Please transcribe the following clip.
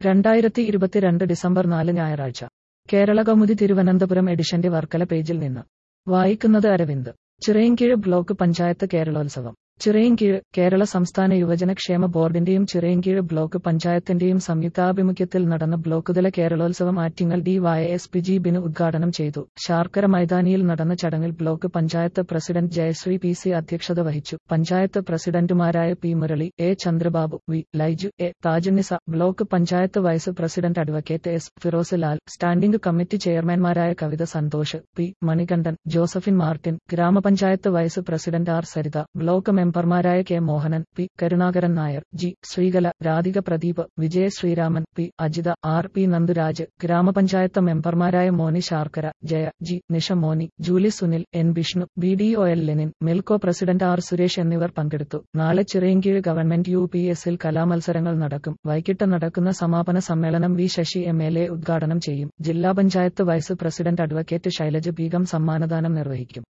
രണ്ടായിരത്തി ഇരുപത്തിരണ്ട് ഡിസംബർ നാല് ഞായറാഴ്ച കേരള കൗമുദി തിരുവനന്തപുരം എഡിഷന്റെ വർക്കല പേജിൽ നിന്ന് വായിക്കുന്നത് അരവിന്ദ് ചിറയൻകീഴ് ബ്ലോക്ക് പഞ്ചായത്ത് കേരളോത്സവം ചിറയൻകീഴ് കേരള സംസ്ഥാന യുവജനക്ഷേമ ബോർഡിന്റെയും ചിറയൻകീഴ് ബ്ലോക്ക് പഞ്ചായത്തിന്റെയും സംയുക്താഭിമുഖ്യത്തിൽ നടന്ന ബ്ലോക്കുതല Keralotsavam Attingal D Y S P Jibin ഉദ്ഘാടനം ചെയ്തു ശാർക്കര മൈതാനിയിൽ നടന്ന ചടങ്ങിൽ block panchayat president Jayasree P C അധ്യക്ഷത വഹിച്ചു പഞ്ചായത്ത് പ്രസിഡന്റുമാരായ P Murali A Chandrababu V Laiju A Thajunisa block panchayat vice president advocate S Firoz Lal standing committee ചെയർമാൻമാരായ Kavitha Santhosh P Manikandan Josephine Martin ഗ്രാമപഞ്ചായത്ത് vice president R Saritha block മെമ്പർമാരായ K Mohanan P Karunakaran Nair G Sreekala Radhika Pradeep Vijaya Sreeraman P Ajitha R P Nandhuraj gramapanchayat മെമ്പർമാരായ Moni Sarkara Jaya G Nisha Moni Julie Sunil N Vishnu B D O L Lenin Milco president R Suresh എന്നിവർ പങ്കെടുത്തു നാളെ Chirayinkeezhu government U P എസിൽ കലാമത്സരങ്ങൾ നടക്കും വൈകിട്ട് നടക്കുന്ന സമാപന സമ്മേളനം V Sasi M L A ഉദ്ഘാടനം ചെയ്യും ജില്ലാ panchayat vice president advocate Shailaja Beegum സമ്മാനദാനം നിർവഹിക്കും